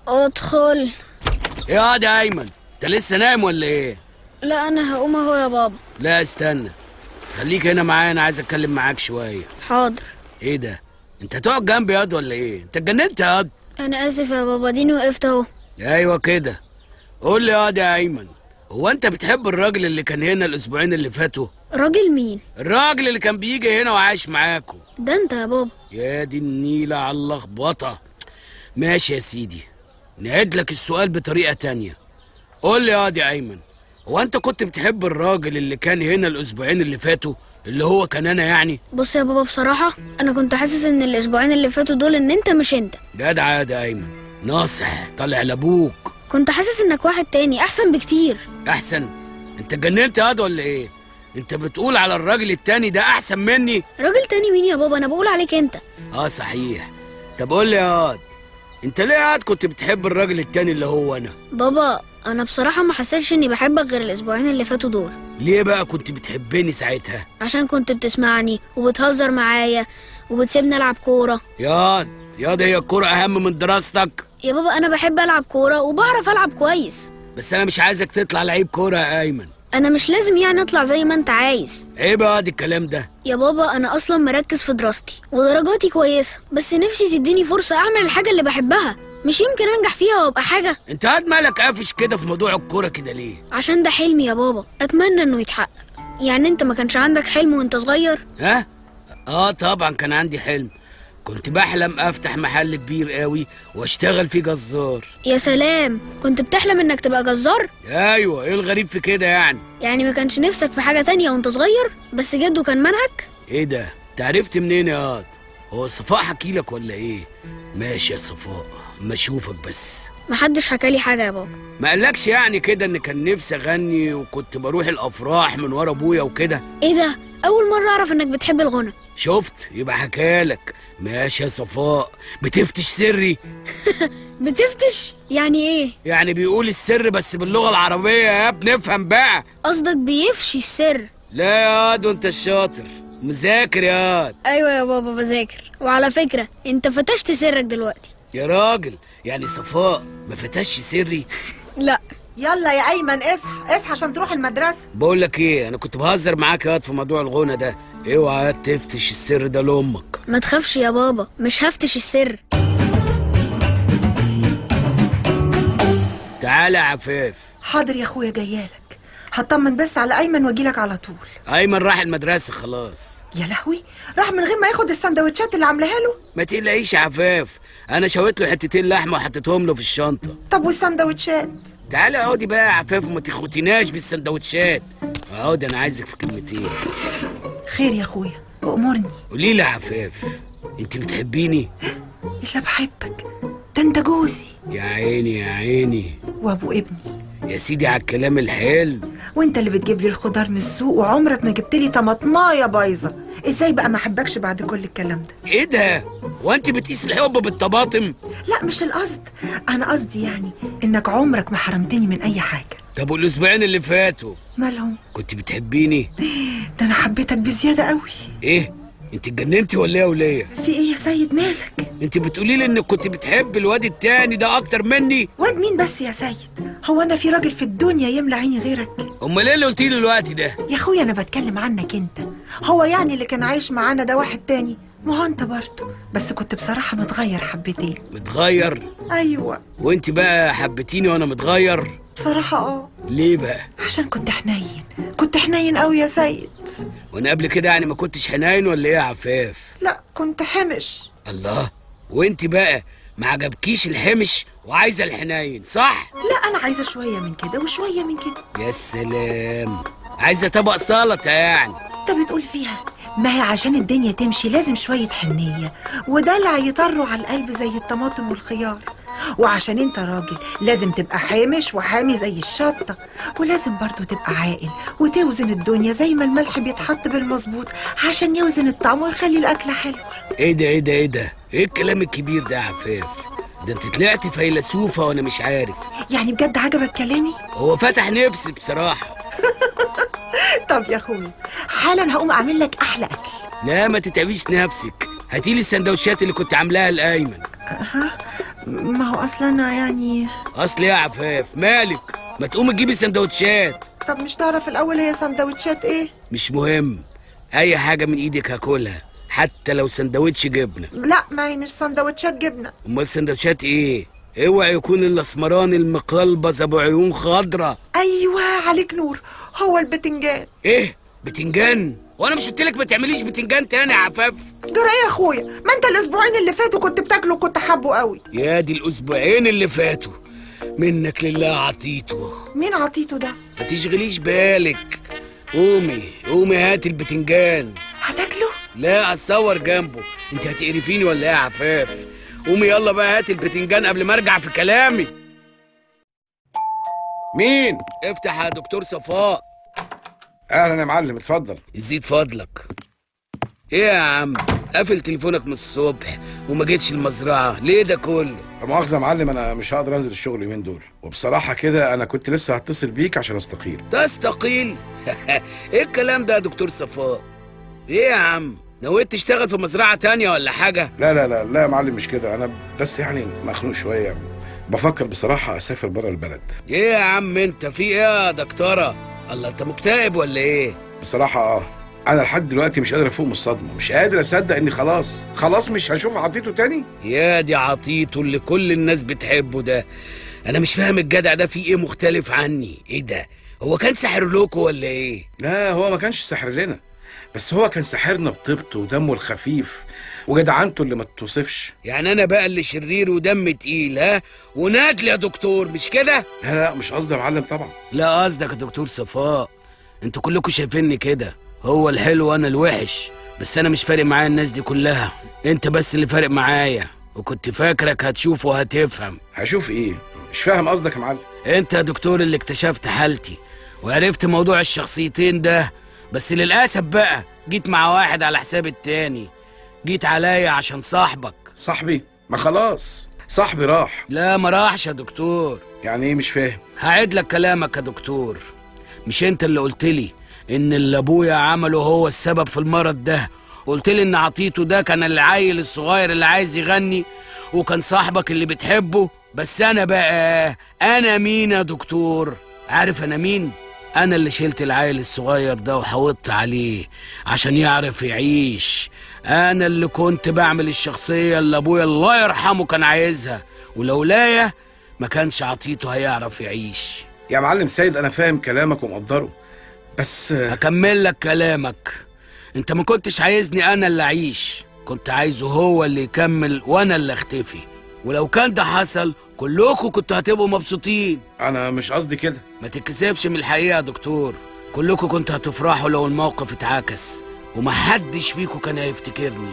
ادخل يا ده ايمن انت لسه نايم ولا ايه لا انا هقوم اهو يا بابا لا استنى خليك هنا معايا انا عايز اتكلم معاك شويه حاضر ايه ده انت هتقعد جنبي ياض ولا ايه انت اتجننت يا ياض انا اسف يا بابا ديني وقفت اهو ايوه كده قول لي ياض يا ايمن هو انت بتحب الراجل اللي كان هنا الاسبوعين اللي فاتوا راجل مين الراجل اللي كان بيجي هنا وعايش معاكم ده انت يا بابا يا دي النيلة على اللخبطة ماشي يا سيدي نعيد لك السؤال بطريقة تانية قول لي يا دي أيمن هو أنت كنت بتحب الراجل اللي كان هنا الأسبوعين اللي فاتوا اللي هو كان أنا يعني بص يا بابا بصراحة انا كنت حاسس ان الاسبوعين اللي فاتوا دول ان انت مش انت جدع يا دي أيمن ناصح طالع لأبوك كنت حاسس انك واحد تاني احسن بكتير أحسن أنت اتجننت يا واد ولا إيه أنت بتقول على الراجل التاني ده أحسن مني راجل تاني مين يا بابا انا بقول عليك انت اه صحيح طب قول لي يا واد انت ليه قاعد كنت بتحب الراجل التاني اللي هو انا بابا انا بصراحة ما حسيتش اني بحبك غير الاسبوعين اللي فاتوا دول ليه بقى كنت بتحبني ساعتها عشان كنت بتسمعني وبتهزر معايا وبتسيبني العب كورة ياض ياض هي الكرة أهم من دراستك يا بابا انا بحب العب كورة وبعرف العب كويس بس أنا مش عايزك تطلع لعيب كورة يا أيمن انا مش لازم يعني اطلع زي ما انت عايز عيب يا واد الكلام ده يا بابا انا اصلا مركز في دراستي ودرجاتي كويسة بس نفسي تديني فرصة اعمل الحاجة اللي بحبها مش يمكن انجح فيها وابقى حاجة أنت قاعد مالك قافش كده في موضوع الكورة كده ليه؟ عشان ده حلمي يا بابا اتمنى انه يتحقق يعني انت ما كانش عندك حلم وانت صغير ها؟ آه طبعا كان عندي حلم كنت بحلم أفتح محل كبير قوي وأشتغل فيه جزار يا سلام كنت بتحلم انك تبقى جزار أيوة إيه الغريب في كده يعني؟ يعني ما كانش نفسك في حاجة تانية وانت صغير بس جده كان منعك إيه ده؟ أنت عرفت منين يا واد؟ هو صفاء حكيلك ولا إيه؟ ماشي يا صفاء أما أشوفك بس محدش حكالي حاجة يا بابا ما قالكش يعني كده ان كان نفسي اغني وكنت بروح الافراح من ورا ابويا وكده ايه ده اول مرة اعرف انك بتحب الغنى شفت يبقى حكالك ماشي يا صفاء بتفتش سري بتفتش يعني ايه يعني بيقول السر بس باللغه العربيه يا ابني افهم بقى قصدك بيفشي السر لا يا واد وانت الشاطر مذاكر يا واد ايوه يا بابا بذاكر وعلى فكرة انت فتشت سرك دلوقتي يا راجل يعني صفاء ما فتش سري لا يلا يا ايمن اصحى اصحى عشان تروح المدرسه بقول لك ايه انا كنت بهزر معاك يا واد في موضوع الغنى ده اوعى تفتش السر ده لامك ما تخافش يا بابا مش هفتش السر تعالى يا عفاف حاضر يا اخويا جايالك هطمن بس على ايمن واجيلك على طول ايمن راح المدرسه خلاص يا لهوي راح من غير ما ياخد السندوتشات اللي عاملاها له ما تقلقيش يا عفاف انا شويت له حتتين لحمه وحطيتهم له في الشنطه طب والسندوتشات تعالي اقعدي بقى يا عفاف وما تخوتيناش بالسندوتشات اقعدي انا عايزك في كلمتين خير يا اخويا وامرني قولي لي يا عفاف انت بتحبيني الا بحبك ده انت جوزي يا عيني يا عيني وابو ابني يا سيدي على الكلام الحلو وانت اللي بتجيب لي الخضار من السوق وعمرك ما جبت لي طماطمايه بايظه ازاي بقى ما احبكش بعد كل الكلام ده ايه ده وانت بتقيس الحب بالطماطم لا مش القصد انا قصدي يعني انك عمرك ما حرمتني من اي حاجه طب والاسبوعين اللي فاتوا مالهم كنت بتحبيني ده انا حبيتك بزياده قوي ايه انت اتجننتي ولا ايه يا وليه في ايه يا سيد مالك انت بتقولي لي انك كنت بتحب الواد التاني ده اكتر مني واد مين بس يا سيد هو انا في راجل في الدنيا يملى عيني غيرك امال ايه اللي قلتيه دلوقتي ده يا اخويا انا بتكلم عنك انت هو يعني اللي كان عايش معانا ده واحد تاني ما هو انت برضه بس كنت بصراحه متغير حبتين متغير ايوه وانت بقى حبيتيني وانا متغير بصراحه اه ليه بقى عشان كنت حنين كنت حنين قوي يا سيد وانا قبل كده يعني ما كنتش حنين ولا ايه يا عفاف لا كنت حمش الله وانت بقى ما عجبكيش الحمش وعايزه الحنين صح لا انا عايزه شويه من كده وشويه من كده يا سلام عايزه طبق سلطه يعني انت بتقول فيها ما هي عشان الدنيا تمشي لازم شويه حنيه ودلع يطروا على القلب زي الطماطم والخيار وعشان انت راجل لازم تبقى حامش وحامي زي الشطة ولازم برضو تبقى عاقل وتوزن الدنيا زي ما الملح بيتحط بالمظبوط عشان يوزن الطعم ويخلي الأكلة حلوة ايه ده ايه ده ايه ده ايه الكلام الكبير ده يا عفاف ده انت طلعتي فيلسوفه وانا مش عارف يعني بجد عجبك كلامي؟ هو فتح نفسي بصراحه طب يا اخويا حالا هقوم اعمل لك احلى اكل لا ما تتعبيش نفسك هاتيلي السندوتشات اللي كنت عاملاها لايمن ها ما هو اصلا انا يعني اصل إيه يا عفاف مالك ما تقوم تجيبي سندوتشات طب مش تعرف الاول هي سندوتشات ايه مش مهم اي حاجه من ايدك هاكلها حتى لو سندوتش جبنه لا ما هي مش سندوتشات جبنه امال سندوتشات ايه اوعى يكون الاسمراني المقلبز ابو عيون خضرة ايوه عليك نور هو البتنجان ايه بتنجان وانا مش قلت لك ما تعمليش بتنجان تاني يا عفاف جرى ايه يا اخويا ما انت الاسبوعين اللي فاتوا كنت بتاكله وكنت حابه قوي يا دي الاسبوعين اللي فاتوا منك لله عطيته مين عطيته ده ما تشغليش بالك قومي قومي هاتي البتنجان هتاكله لا اتصور جنبه انت هتقرفيني ولا ايه يا عفاف قومي يلا بقى هاتي البتنجان قبل ما ارجع في كلامي مين؟ افتح يا دكتور صفاء اهلا يا معلم اتفضل يزيد فضلك ايه يا عم قافل تليفونك من الصبح وما جيتش المزرعه ليه ده كله لا مؤاخذة يا معلم انا مش هقدر انزل الشغل اليومين دول وبصراحة كده انا كنت لسه هتصل بيك عشان استقيل تستقيل ايه الكلام ده يا دكتور صفاء ايه يا عم نويت تشتغل في مزرعه تانية ولا حاجه لا لا لا لا يا معلم مش كده انا بس يعني مخنوق شوية بفكر بصراحة اسافر بره البلد ايه يا عم انت في ايه يا دكتوره الله انت مكتئب ولا ايه بصراحة اه انا لحد دلوقتي مش قادر افوق من الصدمة مش قادر اصدق اني خلاص خلاص مش هشوف عطيته تاني يا دي عطيته اللي كل الناس بتحبه ده انا مش فاهم الجدع ده فيه ايه مختلف عني ايه ده هو كان ساحر لكم ولا ايه لا هو ما كانش ساحر لنا بس هو كان ساحرنا بطيبته ودمه الخفيف وجدعنته اللي ما توصفش يعني انا بقى اللي شرير ودم تقيل ها ونادل يا دكتور مش كده لا لا مش قصدي يا معلم طبعا لا قصدك يا دكتور صفاء انتوا كلكم شايفيني كده هو الحلو وانا الوحش بس انا مش فارق معايا الناس دي كلها انت بس اللي فارق معايا وكنت فاكرك هتشوف وهتفهم هشوف ايه مش فاهم قصدك يا معلم انت يا دكتور اللي اكتشفت حالتي وعرفت موضوع الشخصيتين ده بس للاسف بقى جيت مع واحد على حساب التاني جيت عليا عشان صاحبك صاحبي ما خلاص صاحبي راح لا ما راحش يا دكتور يعني ايه مش فاهم هعيد لك كلامك يا دكتور مش انت اللي قلت لي ان اللي ابويا عمله هو السبب في المرض ده قلت لي ان عطيته ده كان العيل الصغير اللي عايز يغني وكان صاحبك اللي بتحبه بس انا بقى انا مين يا دكتور عارف انا مين انا اللي شلت العيل الصغير ده وحوطت عليه عشان يعرف يعيش انا اللي كنت بعمل الشخصيه اللي ابويا الله يرحمه كان عايزها ولولايا ما كانش عطيته هيعرف يعيش يا معلم سيد انا فاهم كلامك ومقدره بس هكمل لك كلامك انت ما كنتش عايزني انا اللي اعيش كنت عايزه هو اللي يكمل وانا اللي اختفي ولو كان ده حصل كلكم كنتوا هتبقوا مبسوطين انا مش قصدي كده ما تتكسفش من الحقيقه يا دكتور كلكم كنتوا هتفرحوا لو الموقف اتعكس ومحدش فيكم كان هيفتكرني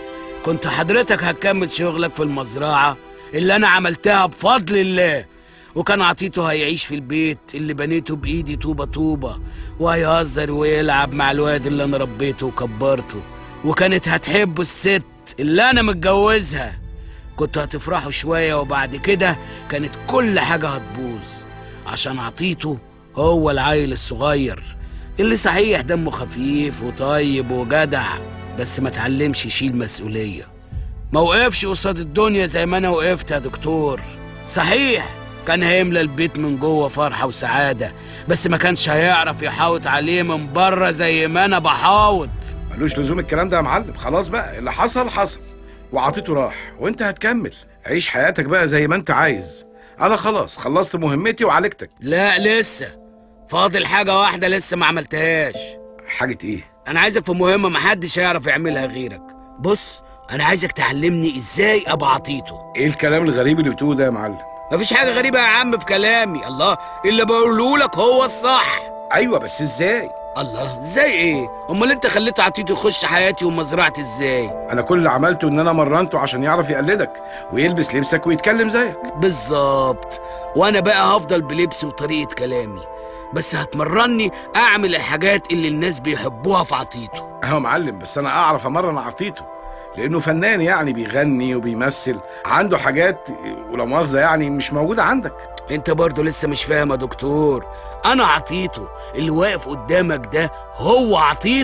كنت حضرتك هتكمل شغلك في المزرعه اللي انا عملتها بفضل الله وكان عطيته هيعيش في البيت اللي بنيته بايدي طوبه طوبه وهيهزر ويلعب مع الواد اللي انا ربيته وكبرته وكانت هتحبه الست اللي انا متجوزها كنتوا هتفرحوا شويه وبعد كده كانت كل حاجه هتبوظ عشان عطيته هو العيل الصغير اللي صحيح دمه خفيف وطيب وجدع بس ما تعلمش يشيل مسؤوليه ما وقفش قصاد الدنيا زي ما انا وقفت يا دكتور صحيح كان هيملى البيت من جوه فرحة وسعادة بس ما كانش هيعرف يحاوط عليه من بره زي ما انا بحاوط ملوش لزوم الكلام ده يا معلم خلاص بقى اللي حصل حصل وعطيته راح وانت هتكمل عيش حياتك بقى زي ما انت عايز انا خلاص خلصت مهمتي وعالجتك لا لسه فاضل حاجة واحدة لسه ما عملتهاش حاجة ايه انا عايزك في مهمة محدش هيعرف يعملها غيرك بص انا عايزك تعلمني ازاي ابقى عطيته ايه الكلام الغريب اللي بتقوله ده يا معلم مفيش حاجة غريبة يا عم في كلامي الله اللي بقوله لك هو الصح ايوه بس ازاي الله ازاي ايه امال انت خليت عطيته يخش حياتي ومزرعتي ازاي انا كل اللي عملته ان انا مرنته عشان يعرف يقلدك ويلبس لبسك ويتكلم زيك بالظبط وانا بقى هفضل بلبسي وطريقة كلامي بس هتمرني اعمل الحاجات اللي الناس بيحبوها في عطيته اهو معلم بس انا اعرف امرن عطيته لانه فنان يعني بيغني وبيمثل عنده حاجات ولا مؤاخذه يعني مش موجوده عندك انت برضو لسه مش فاهم يا دكتور انا عطيته اللي واقف قدامك ده هو عطيته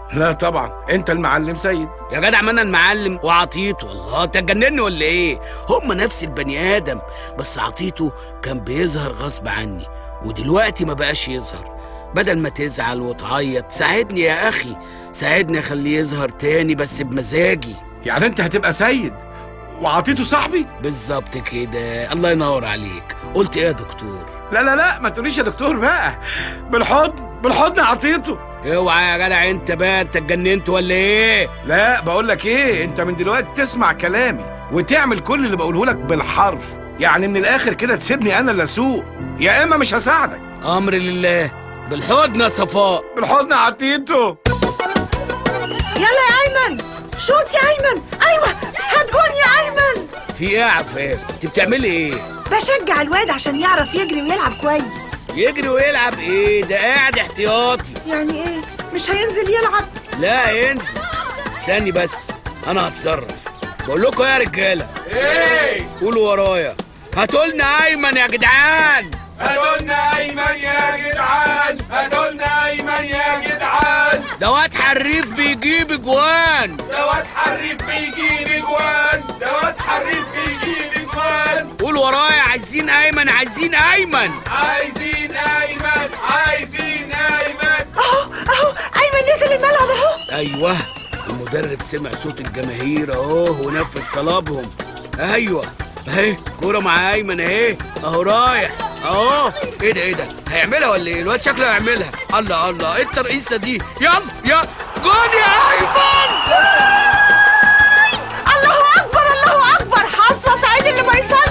لا طبعا انت المعلم سيد يا جدع ما انا المعلم وعطيته الله انت تجنني ولا ايه هم نفس البني ادم بس عطيته كان بيظهر غصب عني ودلوقتي ما بقاش يظهر بدل ما تزعل وتعيط ساعدني يا اخي ساعدني اخليه يظهر تاني بس بمزاجي يعني انت هتبقى سيد وعطيته صاحبي بالظبط كده الله ينور عليك قلت ايه يا دكتور لا لا لا ما تقوليش يا دكتور بقى بالحضن بالحضن عطيته اوعى يا جدع انت بقى انت اتجننت ولا ايه لا بقول لك ايه انت من دلوقتي تسمع كلامي وتعمل كل اللي بقوله لك بالحرف يعني من الاخر كده تسيبني انا اللي اسوق يا اما مش هساعدك امر لله بالحضن يا صفاء بالحضن عطيته يلا يا ايمن شوت يا ايمن ايوه هات جون يا ايمن في ايه يا عفاف انت بتعملي ايه بشجع الواد عشان يعرف يجري ويلعب كويس يجري ويلعب ايه ده قاعد احتياطي يعني ايه مش هينزل يلعب لا ينزل استني بس انا هتصرف بقول لكم يا رجاله ايه قولوا ورايا هاتولنا ايمن يا جدعان هاتولنا ايمن يا جدعان هاتولنا ايمن يا جدعان ده واد حريف بيجيب اجوان ده واد حريف بيجيب اجوان ده واد حريف بيجيب اجوان قولوا ورايا عايزين ايمن عايزين ايمن عايزين ايمن عايزين ايمن اهو اهو ايمن نزل الملعب اهو ايوه المدرب سمع صوت الجماهير اهو ونفذ طلبهم ايوه اهي كوره مع ايمن اهي اهو رايح اهو ايه ده ايه ده هيعملها ولا ايه الواد شكله هيعملها الله الله ايه الترقيصه دي يلا يا جون يا ايمن الله اكبر الله اكبر حصوه سعيد اللي ما يصلي